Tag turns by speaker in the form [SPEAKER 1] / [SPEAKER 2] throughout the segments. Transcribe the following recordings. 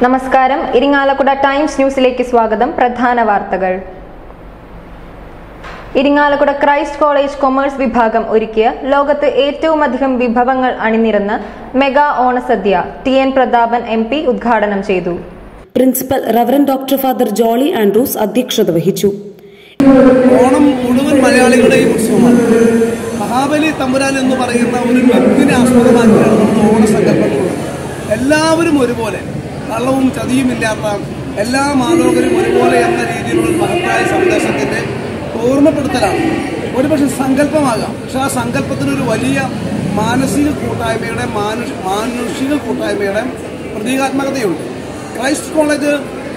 [SPEAKER 1] നമസ്കാരം ഇരിങ്ങാലക്കുട ടൈംസ് ന്യൂസിലേക്ക് സ്വാഗതം പ്രധാന വാർത്തകൾ ഇരിങ്ങാലക്കുട ക്രൈസ്റ്റ് കോളേജ് കൊമേഴ്സ് വിഭാഗം ഒരുക്കിയ ലോകത്ത് ഏറ്റവുമധികം വിഭവങ്ങൾ അണിനിരന്ന മെഗാ ഓണസദ്യ T N Prathapan M P ഉദ്ഘാടനം ചെയ്തു
[SPEAKER 2] principal reverend doctor father Jolly Andrews അധ്യക്ഷത വഹിച്ചു
[SPEAKER 3] ഓണം മുഴുവൻ മലയാളികളുടെയും ഉത്സവമാണ് മഹാബലി തമ്പുരാൻ എന്ന് പറയുന്ന ഒരു വ്യക്തിനെ ആസ്പദമാക്കിയാണ് നമ്മുടെ ഓണസങ്കല്പങ്ങളുള്ളത് എല്ലാവരും ഒരുപോലെ കള്ളവും ചതിയുമില്ലാത്ത എല്ലാ മാനവരും ഒരുപോലെ എന്ന രീതിയിലുള്ള ഒരു മഹത്തായ സന്ദേശത്തിന്റെ ഓർമ്മപ്പെടുത്തലാണ് ഒരുപക്ഷെ സങ്കല്പമാകാം പക്ഷെ ആ സങ്കല്പത്തിനൊരു വലിയ മാനസിക കൂട്ടായ്മയുടെ മാനുഷ മാനുഷിക കൂട്ടായ്മയുടെ പ്രതീകാത്മകതയുണ്ട് ക്രൈസ്റ്റ് കോളേജ്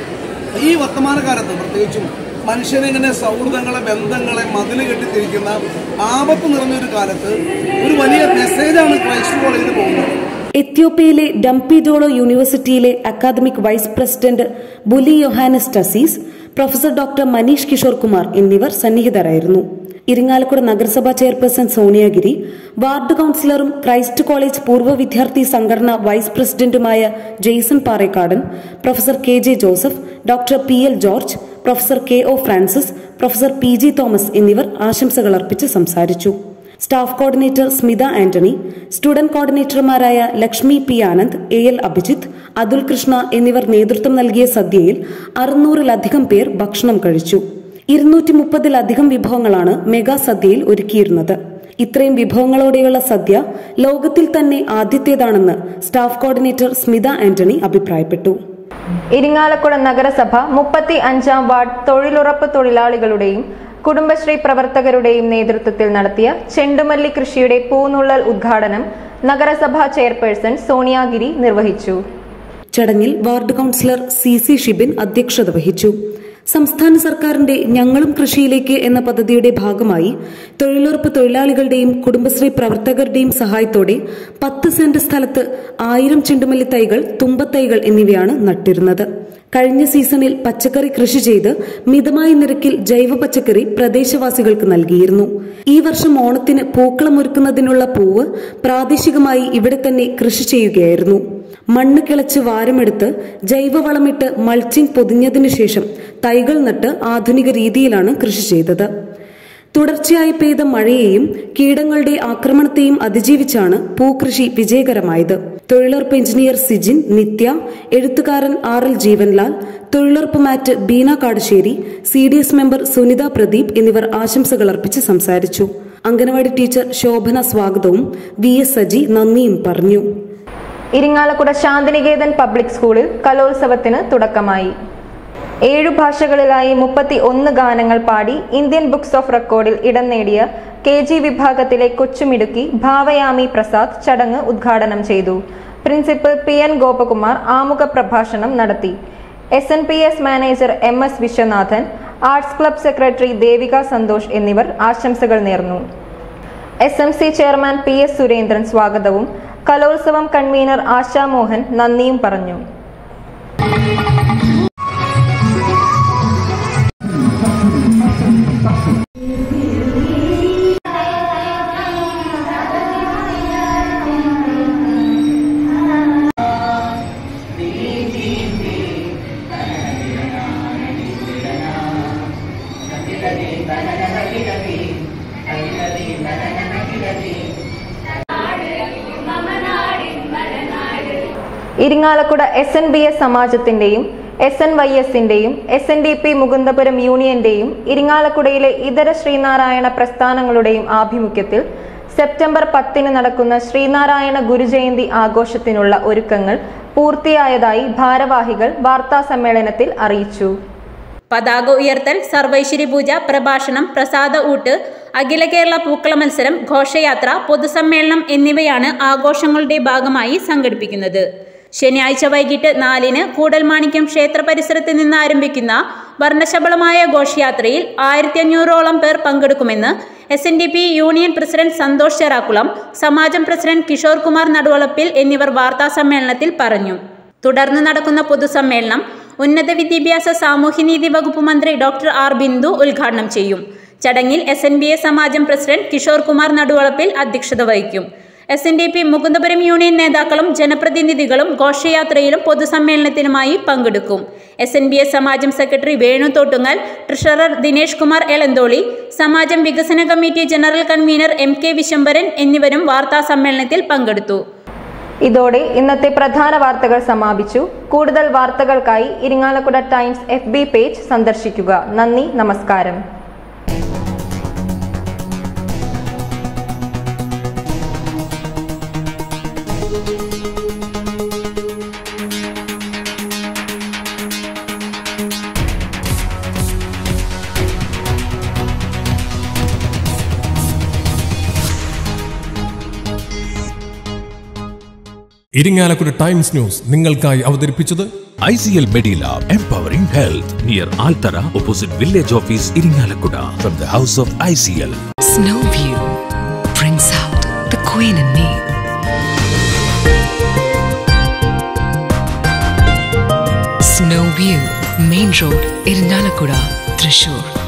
[SPEAKER 3] ഈ വർത്തമാനകാലത്ത് പ്രത്യേകിച്ചും മനുഷ്യനിങ്ങനെ സൗഹൃദങ്ങളെ ബന്ധങ്ങളെ മതില് കെട്ടിത്തിരിക്കുന്ന ആപത്ത് നിറഞ്ഞൊരു കാലത്ത് ഒരു വലിയ മെസ്സേജാണ് ക്രൈസ്റ്റ് കോളേജിൽ പോകുന്നത്
[SPEAKER 2] എത്യോപ്യയിലെ ഡംപിഡോളോ യൂണിവേഴ്സിറ്റിയിലെ academic vice president Buli Yohannes Tasis professor doctor Manish Kishore Kumar എന്നിവർ സന്നിഹിതരായിരുന്നു ഇരിങ്ങാലക്കുട നഗരസഭാ ചെയർപേഴ്സൺ സോണിയാഗിരി വാർഡ് കൌൺസിലറും ക്രൈസ്റ്റ് കോളേജ് പൂർവ്വ വിദ്യാർത്ഥി സംഘടന വൈസ് പ്രസിഡന്റുമായ Jaison Parekkadan professor K J Joseph doctor P L George professor K O Francis professor P G Thomas എന്നിവർ ആശംസകൾ അർപ്പിച്ച് സംസാരിച്ചു staff coordinator Smitha Antony student കോർഡിനേറ്റർമാരായ Lakshmi P Anand A L Abhijith Athul Krishna എന്നിവർ നേതൃത്വം നൽകിയ സദ്യയിൽ അറുന്നൂറിലധികം പേർ ഭക്ഷണം കഴിച്ചു ഇരുന്നൂറ്റി മുപ്പതിലധികം വിഭവങ്ങളാണ് മെഗാ സദ്യയിൽ ഒരുക്കിയിരുന്നത് ഇത്രയും വിഭവങ്ങളോടെയുള്ള സദ്യ ലോകത്തിൽ തന്നെ ആദ്യത്തേതാണെന്ന് സ്റ്റാഫ് കോർഡിനേറ്റർ സ്മിത ആന്റണി അഭിപ്രായപ്പെട്ടു
[SPEAKER 1] ഇരിങ്ങാലക്കുട നഗരസഭ മുപ്പത്തി അഞ്ചാം വാർഡ് തൊഴിലുറപ്പ് തൊഴിലാളികളുടെയും കുടുംബശ്രീ പ്രവർത്തകരുടെയും നേതൃത്വത്തിൽ നടത്തിയ ചെണ്ടുമല്ലി കൃഷിയുടെ പൂനുള്ളൽ ഉദ്ഘാടനം നഗരസഭാ ചെയർപേഴ്സൺ സോണിയാഗിരി നിർവഹിച്ചു
[SPEAKER 2] ചടങ്ങിൽ ward councillor C C Shibin അധ്യക്ഷത വഹിച്ചു സംസ്ഥാന സർക്കാരിന്റെ ഞങ്ങളും കൃഷിയിലേക്ക് എന്ന പദ്ധതിയുടെ ഭാഗമായി തൊഴിലുറപ്പ് തൊഴിലാളികളുടെയും കുടുംബശ്രീ പ്രവർത്തകരുടെയും സഹായത്തോടെ പത്ത് സെന്റ് സ്ഥലത്ത് ആയിരം ചെണ്ടുമല്ലി തൈകൾ തുമ്പത്തൈകൾ എന്നിവയാണ് നട്ടിരുന്നത് കഴിഞ്ഞ സീസണിൽ പച്ചക്കറി കൃഷി ചെയ്ത് മിതമായ നിരക്കിൽ ജൈവ പച്ചക്കറി പ്രദേശവാസികൾക്ക് നൽകിയിരുന്നു ഈ വർഷം ഓണത്തിന് പൂക്കളമൊരുക്കുന്നതിനുള്ള പൂവ് പ്രാദേശികമായി ഇവിടെ തന്നെ കൃഷി ചെയ്യുകയായിരുന്നു മണ്ണ് കിളച്ച് വാരമെടുത്ത് ജൈവവളമിട്ട് മൾച്ചിങ് പൊതിഞ്ഞതിനു ശേഷം തൈകൾ നട്ട് ആധുനിക രീതിയിലാണ് കൃഷി ചെയ്തത് തുടർച്ചയായി പെയ്ത മഴയെയും കീടങ്ങളുടെ ആക്രമണത്തെയും അതിജീവിച്ചാണ് പൂക്കൃഷി വിജയകരമായത് തൊഴിലുറപ്പ് എഞ്ചിനീയർ സിജിൻ നിത്യ എഴുത്തുകാരൻ ആർ എൽ ജീവൻലാൽ തൊഴിലുറപ്പ് mate Beena Kadassery C D S member Sunitha Pradeep എന്നിവർ ആശംസകൾ അർപ്പിച്ച് സംസാരിച്ചു അംഗനവാടി ടീച്ചർ ശോഭന സ്വാഗതവും വി എസ് സജി നന്ദിയും പറഞ്ഞു
[SPEAKER 1] ഇരിങ്ങാലക്കുട ശാന്തിനികേതൻ പബ്ലിക് സ്കൂളിൽ കലോത്സവത്തിന് തുടക്കമായി ഏഴു ഭാഷകളിലായി മുപ്പത്തി ഒന്ന് ഗാനങ്ങൾ പാടി ഇന്ത്യൻ ബുക്സ് ഓഫ് റെക്കോർഡിൽ ഇടം നേടിയ കെ ജി വിഭാഗത്തിലെ കൊച്ചുമിടുക്കി ഭാവയാമി പ്രസാദ് ചടങ്ങ് ഉദ്ഘാടനം ചെയ്തു പ്രിൻസിപ്പൽ പി എൻ ഗോപകുമാർ ആമുഖ പ്രഭാഷണം നടത്തി S N P S manager M S Viswanathan arts club secretary Devika Santhosh എന്നിവർ ആശംസകൾ നേർന്നു S M C chairman P S Surendran സ്വാഗതവും കലോത്സവം കൺവീനർ ആശാ മോഹൻ നന്ദിയും പറഞ്ഞു Irinjalakuda S N B S സമാജത്തിന്റെയും എസ് എൻ വൈ എസിന്റെയും S N D P Mukundapuram യൂണിയന്റെയും ഇരിങ്ങാലക്കുടയിലെ ഇതര ശ്രീനാരായണ പ്രസ്ഥാനങ്ങളുടെയും ആഭിമുഖ്യത്തിൽ സെപ്റ്റംബർ പത്തിന് നടക്കുന്ന ശ്രീനാരായണ ഗുരുജയന്തി ആഘോഷത്തിനുള്ള ഒരുക്കങ്ങൾ പൂർത്തിയായതായി ഭാരവാഹികൾ വാർത്താ സമ്മേളനത്തിൽ അറിയിച്ചു
[SPEAKER 4] പതാക ഉയർത്തൽ സർവൈശ്വര്യ പൂജ പ്രഭാഷണം പ്രസാദ ഊട്ട് അഖില കേരള പൂക്കള മത്സരം ഘോഷയാത്ര പൊതുസമ്മേളനം എന്നിവയാണ് ആഘോഷങ്ങളുടെ ഭാഗമായി സംഘടിപ്പിക്കുന്നത് ശനിയാഴ്ച വൈകിട്ട് നാലിന് കൂടൽമാണിക്യം ക്ഷേത്ര പരിസരത്ത് നിന്ന് ആരംഭിക്കുന്ന വർണ്ണശബളമായ ഘോഷയാത്രയിൽ ആയിരത്തി അഞ്ഞൂറോളം പേർ പങ്കെടുക്കുമെന്ന് S N D P union president Santhosh Cherakkulam സമാജം പ്രസിഡന്റ് കിഷോർ കുമാർ നടുവളപ്പിൽ എന്നിവർ വാർത്താ സമ്മേളനത്തിൽ പറഞ്ഞു തുടർന്ന് നടക്കുന്ന പൊതുസമ്മേളനം ഉന്നത വിദ്യാഭ്യാസ സാമൂഹ്യനീതി വകുപ്പ് മന്ത്രി ഡോക്ടർ ആർ ബിന്ദു ഉദ്ഘാടനം ചെയ്യും ചടങ്ങിൽ എസ് എൻ ബി എ സമാജം പ്രസിഡന്റ് കിഷോർ കുമാർ നടുവളപ്പിൽ അധ്യക്ഷത വഹിക്കും S N D P Mukundapuram union നേതാക്കളും ജനപ്രതിനിധികളും ഘോഷയാത്രയിലും പൊതുസമ്മേളനത്തിലുമായി പങ്കെടുക്കും എസ് എൻ ബി എസ് സമാജം സെക്രട്ടറി വേണു തോട്ടുങ്ങൽ ട്രഷറർ ദിനേഷ് കുമാർ എളന്തോളി സമാജം വികസന committee general convener M K Vishambaran എന്നിവരും വാർത്താ സമ്മേളനത്തിൽ പങ്കെടുത്തു
[SPEAKER 1] ഇതോടെ ഇന്നത്തെ പ്രധാന വാർത്തകൾ സമാപിച്ചു കൂടുതൽ വാർത്തകൾക്കായി Irinjalakuda Times F B page സന്ദർശിക്കുക നന്ദി നമസ്കാരം
[SPEAKER 5] ഇരിങ്ങാലക്കുട ടൈംസ് ന്യൂസ് നിങ്ങൾക്കായി അവതരിപ്പിച്ചത്
[SPEAKER 6] ICL Medilab Empowering Health near Altara opposite Village Office Iringalakkuda from the house of ICL.
[SPEAKER 7] Snow View brings out the queen in me. Snow View, Main Road, Irinalakuda, Thrissur.